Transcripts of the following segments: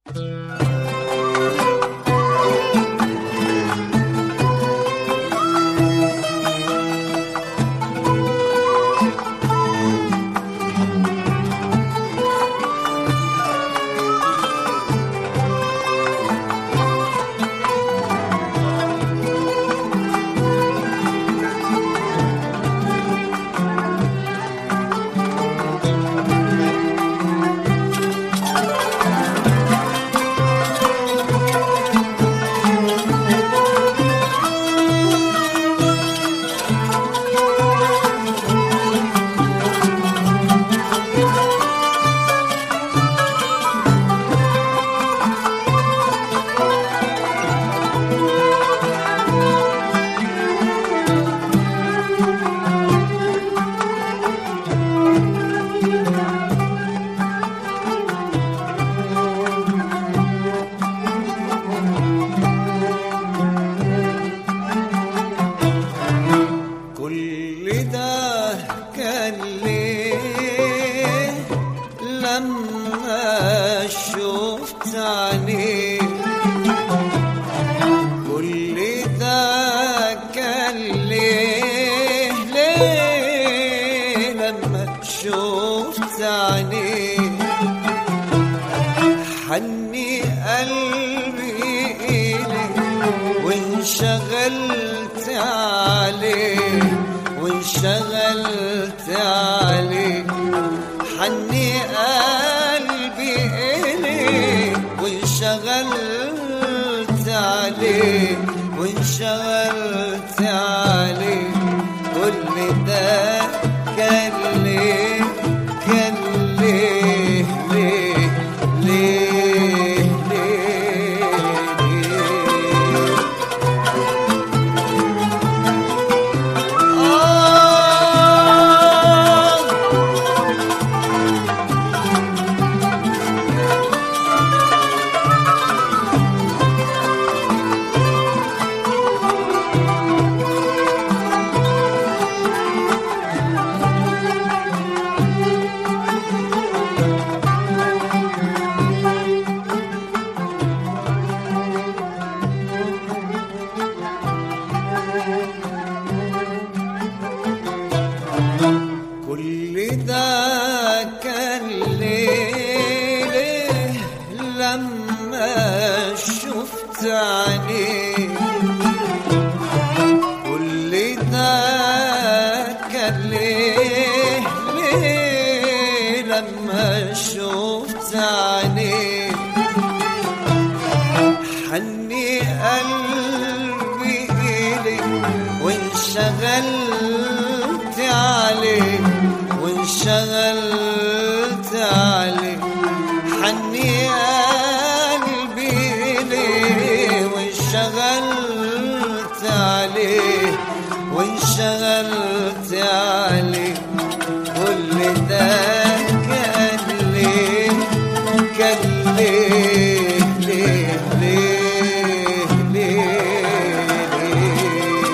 كل ده كان ليه لما شفت عينيه كل ده كان ليه ليه لما شفت عينيه حني قلبي إليه وانشغلت عليه وانشغلت عليه حني قلبي إليه وانشغلت عليه وانشغلت عليه كل ده كان ليه كان ليه ليه ليه ليه ليه آه كل ده كان ليه ليه لما شفت عينيه كل ده كان ليه ليه لما شفت عينيه حني قلبي إليك وانشغلت عليه وانشغلت عليه حني قلبي إليه وانشغلت عليه وانشغلت عليه كل ده كان ليه كان ليه ليه ليه ليه ليه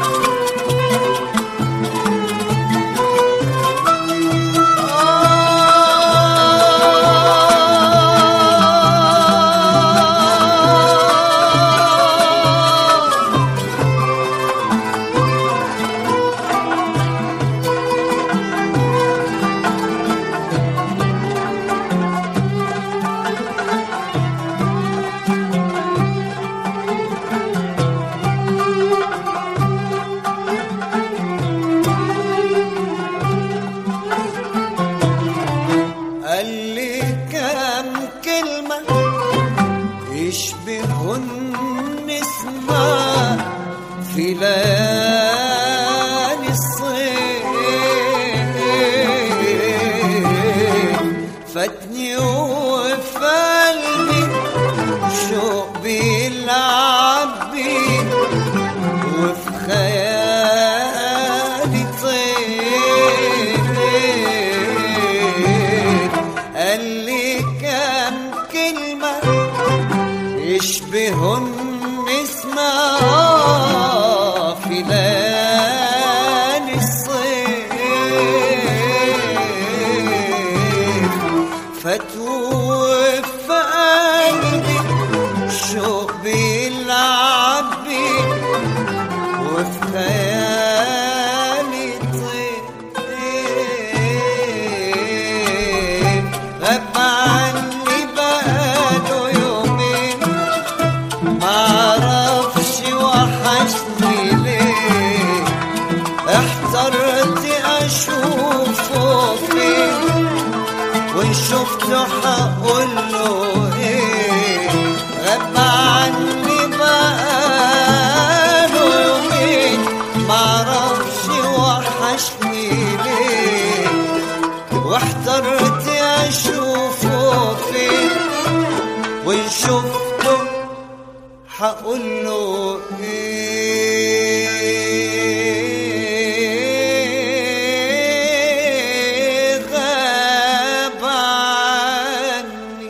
قال لي كام كلمة يشبهن اسمع في ليالي الصيف فاتني وفي قلبي شوق بيلعب بيه وفي خيالي طير قال لي كام كلمة يشبهن اسمع في ليالي الصيف فتوفى قلبي وإن شفته حقول له إيه غاب عني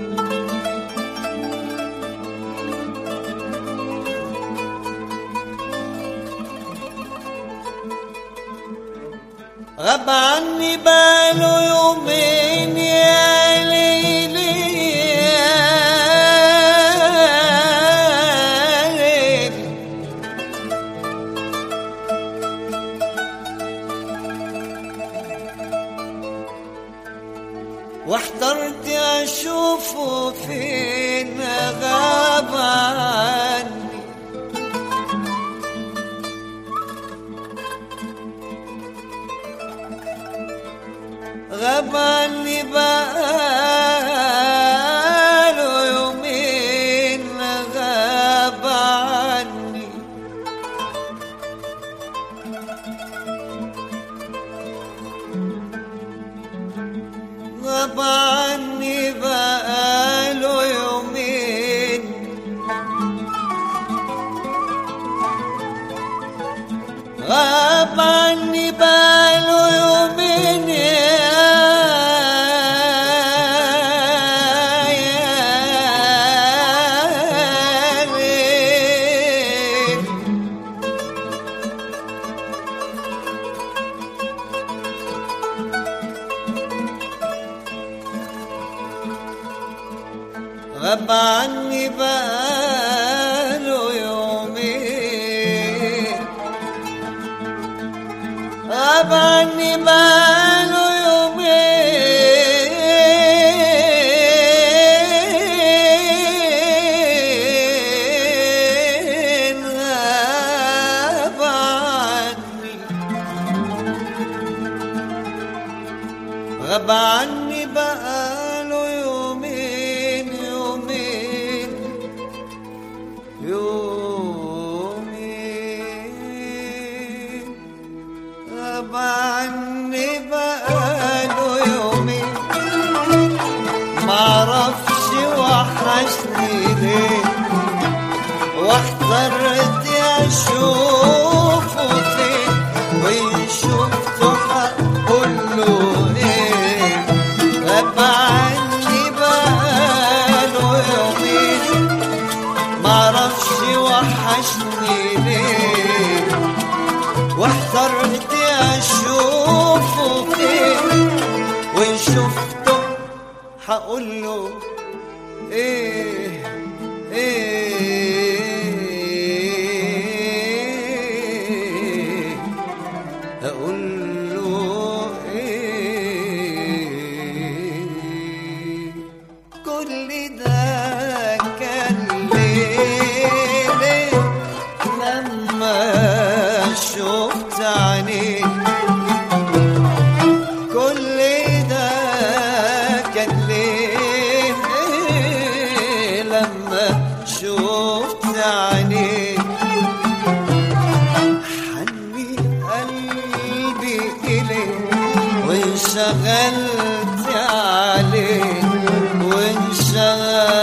غاب عني باله يومين يا ليلي يا ليلي واحترت اشوفه فين غاب عني غاب عني بقاله يومين غاب عني غاب عني بقاله يومين غاب عني باله يومين يا يا ليل غاب عني بقاله يومين غاب عني بقاله يومين غاب عني غاب عني بقاله يومين يومين يومين غاب عني بقاله يومين معرفش وحشني ليه واحترت اشوفه فين وان شفته هقول له ايه غاب عني بقاله يومين معرفش وحشني ليه واحترت اشوفه فين وان شفته هقول له ايه ايه اقول له ايه كل ده كان ليه لما شفت عينيك كل ده كان ليه لما شفت عينيك حني قلبي إليك وانشغلت عليك وانشغلت